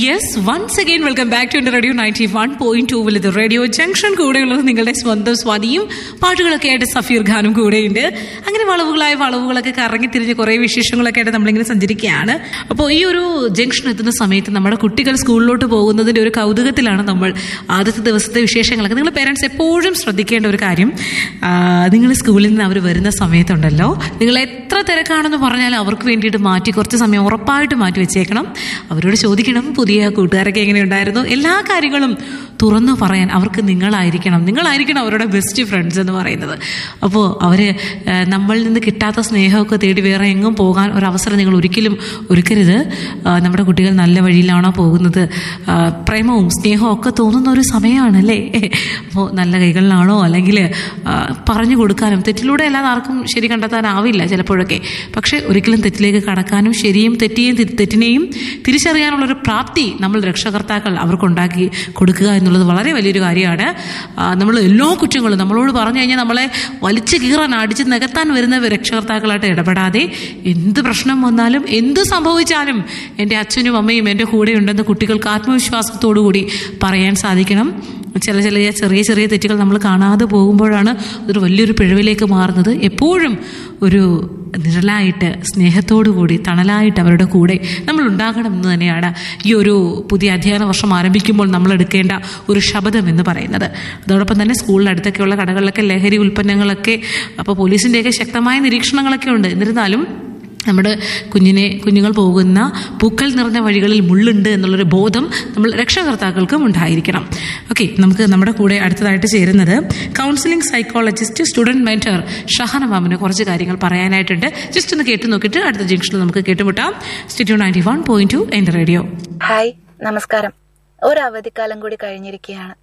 yes once again welcome back to എൻ്റെ radio ninety one point two ഇത് radio junction കൂടെയുള്ളത് നിങ്ങളുടെ സ്വന്തം സ്വാതിയും പാട്ടുകളൊക്കെ ആയിട്ട് സഫീർ ഖാനും കൂടെയുണ്ട് അങ്ങനെ വളവുകളായ വളവുകളൊക്കെ കറങ്ങി തിരിഞ്ഞ് കുറേ വിശേഷങ്ങളൊക്കെ ആയിട്ട് നമ്മളിങ്ങനെ സഞ്ചരിക്കുകയാണ് അപ്പോൾ ഈ ഒരു ജംഗ്ഷൻ എത്തുന്ന സമയത്ത് നമ്മുടെ കുട്ടികൾ സ്കൂളിലോട്ട് പോകുന്നതിൻ്റെ ഒരു കൗതുകത്തിലാണ് നമ്മൾ ആദ്യത്തെ ദിവസത്തെ വിശേഷങ്ങളൊക്കെ നിങ്ങൾ പേരൻസ് എപ്പോഴും ശ്രദ്ധിക്കേണ്ട ഒരു കാര്യം നിങ്ങൾ സ്കൂളിൽ നിന്ന് അവർ വരുന്ന സമയത്തുണ്ടല്ലോ നിങ്ങൾ എത്ര തിരക്കാണെന്ന് പറഞ്ഞാൽ അവർക്ക് വേണ്ടിയിട്ട് മാറ്റി കുറച്ച് സമയം ഉറപ്പായിട്ട് മാറ്റി വെച്ചേക്കണം അവരോട് ചോദിക്കണം പുതിയ കൂട്ടുകാരൊക്കെ എങ്ങനെ ഉണ്ടായിരുന്നു എല്ലാ കാര്യങ്ങളും തുറന്നു പറയാൻ അവർക്ക് നിങ്ങളായിരിക്കണം നിങ്ങളായിരിക്കണം അവരുടെ ബെസ്റ്റ് ഫ്രണ്ട്സ് എന്ന് പറയുന്നത് അപ്പോൾ അവർ നമ്മളിൽ നിന്ന് കിട്ടാത്ത സ്നേഹമൊക്കെ തേടി വേറെ എങ്ങും പോകാൻ ഒരു അവസരം നിങ്ങൾ ഒരിക്കലും ഒരുക്കരുത് ആ, നമ്മുടെ കുട്ടികൾ നല്ല വഴിയിലാണോ പോകുന്നത് ആ, പ്രേമവും സ്നേഹവും ഒക്കെ തോന്നുന്ന ഒരു സമയമാണല്ലേ അപ്പോൾ നല്ല കൈകളിലാണോ അല്ലെങ്കിൽ ആ, പറഞ്ഞു കൊടുക്കാനും തെറ്റിലൂടെ അല്ലാതെ ആർക്കും ശരി കണ്ടെത്താനാവില്ല ചിലപ്പോഴൊക്കെ പക്ഷേ ഒരിക്കലും തെറ്റിലേക്ക് കടക്കാനും ശരിയും തെറ്റിയും തി- തെറ്റിനെയും തിരിച്ചറിയാനുള്ളൊരു പ്രാപ്തി നമ്മൾ രക്ഷകർത്താക്കൾ അവർക്കുണ്ടാക്കി കൊടുക്കുക എന്നുള്ളത് വളരെ വലിയൊരു കാര്യമാണ് നമ്മൾ എല്ലാ കുറ്റങ്ങളും നമ്മളോട് പറഞ്ഞു കഴിഞ്ഞാൽ നമ്മളെ വലിച്ചു കീറാൻ അടിച്ച് നികത്താൻ വരുന്ന രക്ഷകർത്താക്കളായിട്ട് ഇടപെടാതെ എന്ത് പ്രശ്നം വന്നാലും എന്ത് സംഭവിച്ചാലും എൻ്റെ അച്ഛനും അമ്മയും എൻ്റെ കൂടെ ഉണ്ടെന്ന് കുട്ടികൾക്ക് ആത്മവിശ്വാസത്തോടു കൂടി പറയാൻ സാധിക്കണം ചില ചില ചെറിയ ചെറിയ തെറ്റുകൾ നമ്മൾ കാണാതെ പോകുമ്പോഴാണ് അതൊരു വലിയൊരു പിഴവിലേക്ക് മാറുന്നത് എപ്പോഴും ഒരു നിഴലായിട്ട് സ്നേഹത്തോടു കൂടി തണലായിട്ട് അവരുടെ കൂടെ നമ്മൾ ഉണ്ടാകണം എന്ന് തന്നെയാണ് ഈ ഒരു പുതിയ അധ്യയന വർഷം ആരംഭിക്കുമ്പോൾ നമ്മൾ എടുക്കേണ്ട ഒരു ശബ്ദം എന്ന് പറയുന്നത് അതോടൊപ്പം തന്നെ സ്കൂളിനടുത്തൊക്കെയുള്ള കടകളിലൊക്കെ ലഹരി ഉൽപ്പന്നങ്ങളൊക്കെ അപ്പോൾ പോലീസിൻ്റെയൊക്കെ ശക്തമായ നിരീക്ഷണങ്ങളൊക്കെ ഉണ്ട് എന്നിരുന്നാലും നമ്മുടെ കുഞ്ഞിനെ കുഞ്ഞുങ്ങൾ പോകുന്ന പൂക്കൾ നിറഞ്ഞ വഴികളിൽ മുള്ളുണ്ട് എന്നുള്ളൊരു ബോധം നമ്മൾ രക്ഷകർത്താക്കൾക്കും ഉണ്ടായിരിക്കണം ഓക്കെ നമുക്ക് നമ്മുടെ കൂടെ അടുത്തതായിട്ട് ചേരുന്നത് counselling psychologist student mentor Shahana മാമിന് കുറച്ച് കാര്യങ്ങൾ പറയാനായിട്ടുണ്ട് ജസ്റ്റ് ഒന്ന് കേട്ട് നോക്കിയിട്ട് അടുത്ത ജംഗ്ഷനിൽ നമുക്ക് കേട്ടുമുട്ടാം studio ninety one point two എൻ്റെ റേഡിയോ ഹായ് നമസ്കാരം ഒരു അവധിക്കാലം കൂടി കഴിഞ്ഞിരിക്കുകയാണ്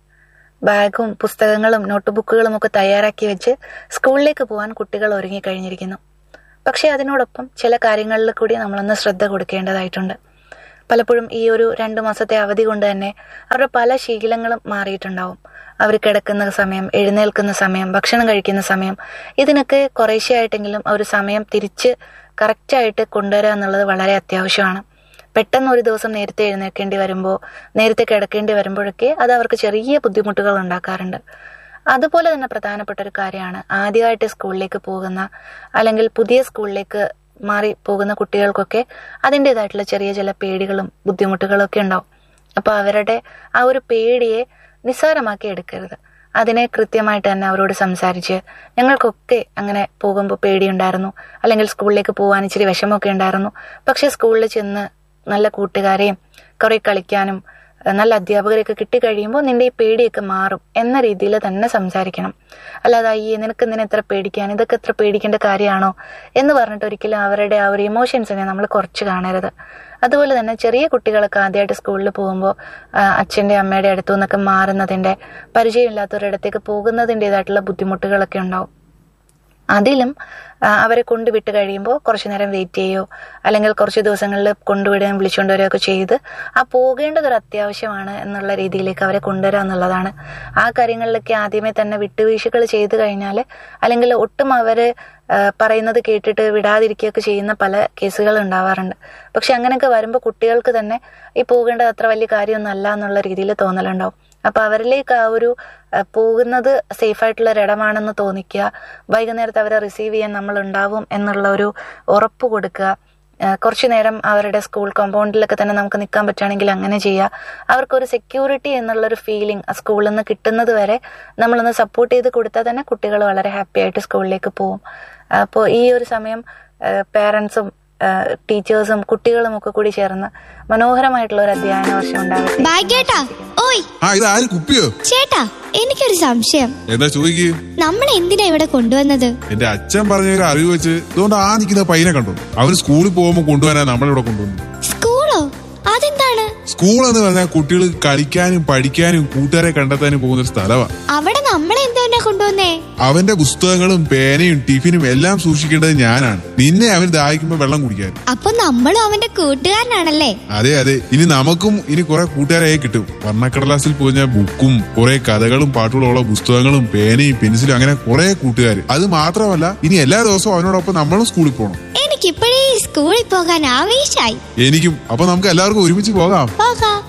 ബാഗും പുസ്തകങ്ങളും നോട്ട്ബുക്കുകളും ഒക്കെ തയ്യാറാക്കി വെച്ച് സ്കൂളിലേക്ക് പോകാൻ കുട്ടികൾ ഒരുങ്ങിക്കഴിഞ്ഞിരിക്കുന്നു പക്ഷേ അതിനോടൊപ്പം ചില കാര്യങ്ങളിൽ കൂടി നമ്മളൊന്ന് ശ്രദ്ധ കൊടുക്കേണ്ടതായിട്ടുണ്ട് പലപ്പോഴും ഈ ഒരു രണ്ട് മാസത്തെ അവധി കൊണ്ട് തന്നെ അവരുടെ പല ശീലങ്ങളും മാറിയിട്ടുണ്ടാവും അവർ കിടക്കുന്ന സമയം എഴുന്നേൽക്കുന്ന സമയം ഭക്ഷണം കഴിക്കുന്ന സമയം ഇതിനൊക്കെ കുറേശ്ശെയായിട്ടെങ്കിലും ആ ഒരു സമയം തിരിച്ച് കറക്റ്റായിട്ട് കൊണ്ടുവരിക എന്നുള്ളത് വളരെ അത്യാവശ്യമാണ് പെട്ടെന്ന് ഒരു ദിവസം നേരത്തെ എഴുന്നേൽക്കേണ്ടി വരുമ്പോൾ നേരത്തെ കിടക്കേണ്ടി വരുമ്പോഴൊക്കെ അത് അവർക്ക് ചെറിയ ബുദ്ധിമുട്ടുകൾ ഉണ്ടാക്കാറുണ്ട് അതുപോലെ തന്നെ പ്രധാനപ്പെട്ട ഒരു കാര്യമാണ് ആദ്യമായിട്ട് സ്കൂളിലേക്ക് പോകുന്ന അല്ലെങ്കിൽ പുതിയ സ്കൂളിലേക്ക് മാറി പോകുന്ന കുട്ടികൾക്കൊക്കെ അതിൻ്റെതായിട്ടുള്ള ചെറിയ ചില പേടികളും ബുദ്ധിമുട്ടുകളും ഒക്കെ ഉണ്ടാവും അപ്പോൾ അവരുടെ ആ ഒരു പേടിയെ നിസ്സാരമാക്കി എടുക്കരുത് അതിനെ കൃത്യമായിട്ട് തന്നെ അവരോട് സംസാരിച്ച് ഞങ്ങൾക്കൊക്കെ അങ്ങനെ പോകുമ്പോൾ പേടിയുണ്ടായിരുന്നു അല്ലെങ്കിൽ സ്കൂളിലേക്ക് പോകാൻ ഇച്ചിരി വിഷമമൊക്കെ ഉണ്ടായിരുന്നു പക്ഷെ സ്കൂളിൽ ചെന്ന് നല്ല കൂട്ടുകാരെയും കുറെ കളിക്കാനും ഏഹ് നല്ല അധ്യാപകരെയൊക്കെ കിട്ടിക്കഴിയുമ്പോൾ നിന്റെ ഈ പേടിയൊക്കെ മാറും എന്ന രീതിയിൽ തന്നെ സംസാരിക്കണം അല്ലാതെ അയ്യേ നിനക്ക് എന്തിനാ എത്ര പേടിക്കാൻ ഇതൊക്കെ എത്ര പേടിക്കേണ്ട കാര്യമാണോ എന്ന് പറഞ്ഞിട്ട് ഒരിക്കലും അവരുടെ ആ ഒരു ഇമോഷൻസിനെ നമ്മൾ കുറച്ച് കാണരുത് അതുപോലെ തന്നെ ചെറിയ കുട്ടികളൊക്കെ ആദ്യമായിട്ട് സ്കൂളിൽ പോകുമ്പോൾ അച്ഛൻ്റെ അമ്മയുടെ അടുത്തു നിന്നൊക്കെ മാറുന്നതിൻ്റെ പരിചയമില്ലാത്തവരിടത്തേക്ക് പോകുന്നതിൻ്റെതായിട്ടുള്ള ബുദ്ധിമുട്ടുകളൊക്കെ ഉണ്ടാവും അതിലും ആ, അവരെ കൊണ്ടുവിട്ട് കഴിയുമ്പോൾ കുറച്ചു നേരം വെയിറ്റ് ചെയ്യോ അല്ലെങ്കിൽ കുറച്ച് ദിവസങ്ങളിൽ കൊണ്ടുവിടുകയും വിളിച്ചുകൊണ്ട് വരികയൊക്കെ ചെയ്ത് ആ പോകേണ്ടത് ഒരു അത്യാവശ്യമാണ് എന്നുള്ള രീതിയിലേക്ക് അവരെ കൊണ്ടുവരിക എന്നുള്ളതാണ് ആ കാര്യങ്ങളിലൊക്കെ ആദ്യമേ തന്നെ വിട്ടുവീഴ്ചകൾ ചെയ്തു കഴിഞ്ഞാൽ അല്ലെങ്കിൽ ഒട്ടും അവർ പറയുന്നത് കേട്ടിട്ട് വിടാതിരിക്കുകയൊക്കെ ചെയ്യുന്ന പല കേസുകൾ ഉണ്ടാവാറുണ്ട് പക്ഷെ അങ്ങനെയൊക്കെ വരുമ്പോൾ കുട്ടികൾക്ക് തന്നെ ഈ പോകേണ്ടത് അത്ര വലിയ കാര്യമൊന്നും അല്ല എന്നുള്ള രീതിയിൽ തോന്നലുണ്ടാവും അപ്പൊ അവരിലേക്ക് ആ ഒരു ആ, പോകുന്നത് സേഫ് ആയിട്ടുള്ള ഒരു ഇടമാണെന്ന് തോന്നിക്കുക വൈകുന്നേരത്ത് അവരെ റിസീവ് ചെയ്യാൻ നമ്മൾ ഉണ്ടാവും എന്നുള്ള ഒരു ഉറപ്പ് കൊടുക്കുക ആ, കുറച്ചു നേരം അവരുടെ സ്കൂൾ കോമ്പൗണ്ടിലൊക്കെ തന്നെ നമുക്ക് നിൽക്കാൻ പറ്റുകയാണെങ്കിൽ അങ്ങനെ ചെയ്യുക അവർക്കൊരു സെക്യൂരിറ്റി എന്നുള്ളൊരു ഫീലിംഗ് ആ സ്കൂളിൽ നിന്ന് കിട്ടുന്നത് വരെ നമ്മളൊന്ന് സപ്പോർട്ട് ചെയ്ത് കൊടുത്താൽ തന്നെ കുട്ടികൾ വളരെ ഹാപ്പി ആയിട്ട് സ്കൂളിലേക്ക് പോകും അപ്പോൾ ഈ ഒരു സമയം പേരൻസും ടീച്ചേഴ്സും കുട്ടികളും ഒക്കെ കൂടി ചേർന്ന് മനോഹരമായിട്ടുള്ള ഒരു അധ്യയന വർഷം ഉണ്ടാകട്ടെ ഭാഗ്യേട്ടാ ഓയ് ആ ഇത് ആര് കുപ്പിയോ ചേട്ടാ എനിക്കൊരു സംശയം എന്താ ചോദിക്ക് നമ്മൾ എന്തിനാ ഇവിടെ കൊണ്ടുവന്നത് എന്റെ അച്ഛൻ പറഞ്ഞ ഒരു അറിവ് വെച്ച് ഇതുകൊണ്ട് ആ നിൽക്കുന്ന പയ്യനെ കണ്ടു അവന് സ്കൂളിൽ പോകുമ്പോൾ കൊണ്ടുവരാൻ നമ്മളിവിടെ കൊണ്ടുവന്നു സ്കൂളോ അതെന്താണ് സ്കൂൾ എന്ന് പറഞ്ഞാൽ കുട്ടികൾ കളിക്കാനും പഠിക്കാനും കൂട്ടുകാരെ കണ്ടെത്താനും പോകുന്ന ഒരു സ്ഥലമാണ് അവിടെ നമ്മളെ എന്തുകൊണ്ടാ കൊണ്ടുവന്നേ അവന്റെ പുസ്തകങ്ങളും പേനയും ടിഫിനും എല്ലാം സൂക്ഷിക്കേണ്ടത് ഞാനാണ് നിന്നെ അവൻ ദാഹിക്കുമ്പോ വെള്ളം കുടിക്കാൻ അപ്പൊ നമ്മളും അവന്റെ കൂട്ടുകാരനാണല്ലേ അതെ അതെ ഇനി നമുക്കും ഇനി കുറെ കൂട്ടുകാരായി കിട്ടും വർണ്ണക്കടലാസിൽ പൊതിഞ്ഞ ബുക്കും കുറെ കഥകളും പാട്ടുകളുള്ള പുസ്തകങ്ങളും പേനയും പെൻസിലും അങ്ങനെ കുറെ കൂട്ടുകാർ അത് മാത്രമല്ല ഇനി എല്ലാ ദിവസവും അവനോടൊപ്പം നമ്മളും സ്കൂളിൽ പോകണം എനിക്കിപ്പോഴേ സ്കൂളിൽ പോകാൻ ആവേശായി എനിക്കും അപ്പൊ നമുക്ക് എല്ലാവർക്കും ഒരുമിച്ച് പോകാം പോകാം